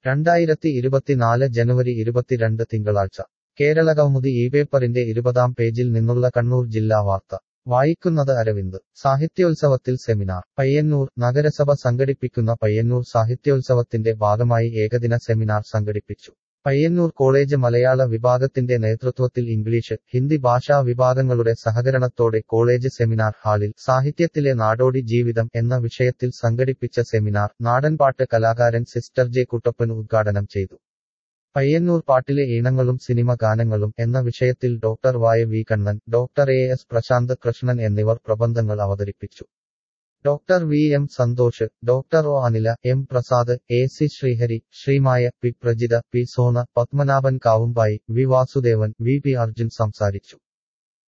രണ്ടായിരത്തി ഇരുപത്തിനാല് ജനുവരി ഇരുപത്തിരണ്ട് തിങ്കളാഴ്ച കേരള കൗമുദി ഈ പേപ്പറിന്റെ ഇരുപതാം പേജിൽ നിന്നുള്ള കണ്ണൂർ ജില്ലാ വാർത്ത വായിക്കുന്നത് അരവിന്ദ് സാഹിത്യോത്സവത്തിൽ സെമിനാർ പയ്യന്നൂർ നഗരസഭ സംഘടിപ്പിക്കുന്ന പയ്യന്നൂർ സാഹിത്യോത്സവത്തിന്റെ ഭാഗമായി ഏകദിന സെമിനാർ സംഘടിപ്പിച്ചു പയ്യന്നൂർ കോളേജ് മലയാള വിഭാഗത്തിന്റെ നേതൃത്വത്തിൽ ഇംഗ്ലീഷ് ഹിന്ദി ഭാഷാ വിഭാഗങ്ങളുടെ സഹകരണത്തോടെ കോളേജ് സെമിനാർ ഹാളിൽ സാഹിത്യത്തിലെ നാടോടി ജീവിതം എന്ന വിഷയത്തിൽ സംഘടിപ്പിച്ച സെമിനാർ നാടൻപാട്ട് കലാകാരൻ സിസ്റ്റർ ജെ കുട്ടപ്പൻ ഉദ്ഘാടനം ചെയ്തു പയ്യന്നൂർ പാട്ടിലെ ഈണങ്ങളും സിനിമ ഗാനങ്ങളും എന്ന വിഷയത്തിൽ ഡോക്ടർ വായ V Kannan doctor A S Prashanth Krishnan എന്നിവർ പ്രബന്ധങ്ങൾ അവതരിപ്പിച്ചു doctor V M Santhosh doctor O Anila M Prasad A C Sreehari Sreemaya P Prajitha P Sona Padmanabhan Kavumbayi V Vasudevan V P Arjun സംസാരിച്ചു